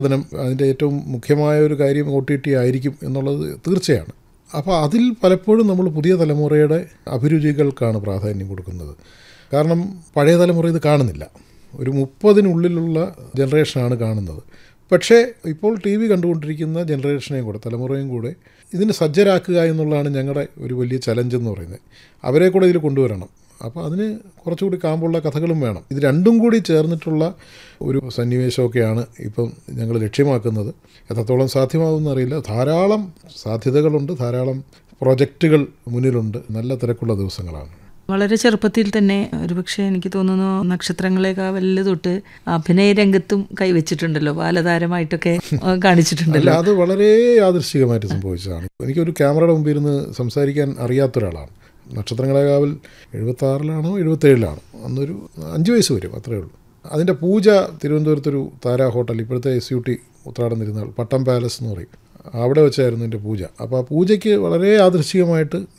അതിനും അതിൻ്റെ ഏറ്റവും മുഖ്യമായ ഒരു കാര്യം ഒ ടി ടി ആയിരിക്കും എന്നുള്ളത് തീർച്ചയാണ് അപ്പോൾ അതിൽ പലപ്പോഴും നമ്മൾ പുതിയ തലമുറയുടെ അഭിരുചികൾക്കാണ് പ്രാധാന്യം കൊടുക്കുന്നത് കാരണം പഴയ തലമുറ ഇത് കാണുന്നില്ല ഒരു മുപ്പതിനുള്ളിലുള്ള ജനറേഷനാണ് കാണുന്നത് പക്ഷേ ഇപ്പോൾ ടി വി കണ്ടുകൊണ്ടിരിക്കുന്ന ജനറേഷനെയും കൂടെ തലമുറയും കൂടെ ഇതിന് സജ്ജരാക്കുക എന്നുള്ളതാണ് ഞങ്ങളുടെ ഒരു വലിയ ചലഞ്ച് എന്ന് പറയുന്നത് അവരെ കൂടെ ഇതിൽ കൊണ്ടുവരണം അപ്പോൾ അതിന് കുറച്ചുകൂടി കാമ്പുള്ള കഥകളും വേണം ഇത് രണ്ടും കൂടി ചേർന്നിട്ടുള്ള ഒരു സന്നിവേശമൊക്കെയാണ് ഇപ്പം ഞങ്ങൾ ലക്ഷ്യമാക്കുന്നത് എത്രത്തോളം സാധ്യമാകുമെന്നറിയില്ല ധാരാളം സാധ്യതകളുണ്ട് ധാരാളം പ്രൊജക്റ്റുകൾ മുന്നിലുണ്ട് നല്ല തിരക്കുള്ള ദിവസങ്ങളാണ് വളരെ ചെറുപ്പത്തിൽ തന്നെ ഒരുപക്ഷെ എനിക്ക് തോന്നുന്നു നക്ഷത്രങ്ങളെ കാവലിൽ തൊട്ട് അഭിനയ രംഗത്തും കൈവച്ചിട്ടുണ്ടല്ലോ ബാലതാരമായിട്ടൊക്കെ അല്ല കാണിച്ചിട്ടുണ്ടല്ലോ അത് വളരെ യാദൃശ്ചികമായിട്ട് സംഭവിച്ചതാണ് എനിക്കൊരു ക്യാമറയുടെ മുമ്പിൽ ഇരുന്ന് സംസാരിക്കാൻ അറിയാത്ത ഒരാളാണ് നക്ഷത്രങ്ങളെ കാവൽ എഴുപത്തി ആറിലാണോ എഴുപത്തേഴിലാണോ അന്നൊരു അഞ്ച് വയസ്സ് വരും അത്രയേ ഉള്ളൂ അതിൻ്റെ പൂജ തിരുവനന്തപുരത്തൊരു താര ഹോട്ടൽ ഇപ്പോഴത്തെ S U T Uthradom Thirunal Pattom palace എന്ന് പറയും അവിടെ വെച്ചായിരുന്നു എൻ്റെ പൂജ അപ്പോൾ ആ പൂജയ്ക്ക് വളരെ യാദൃശ്ചികമായിട്ട്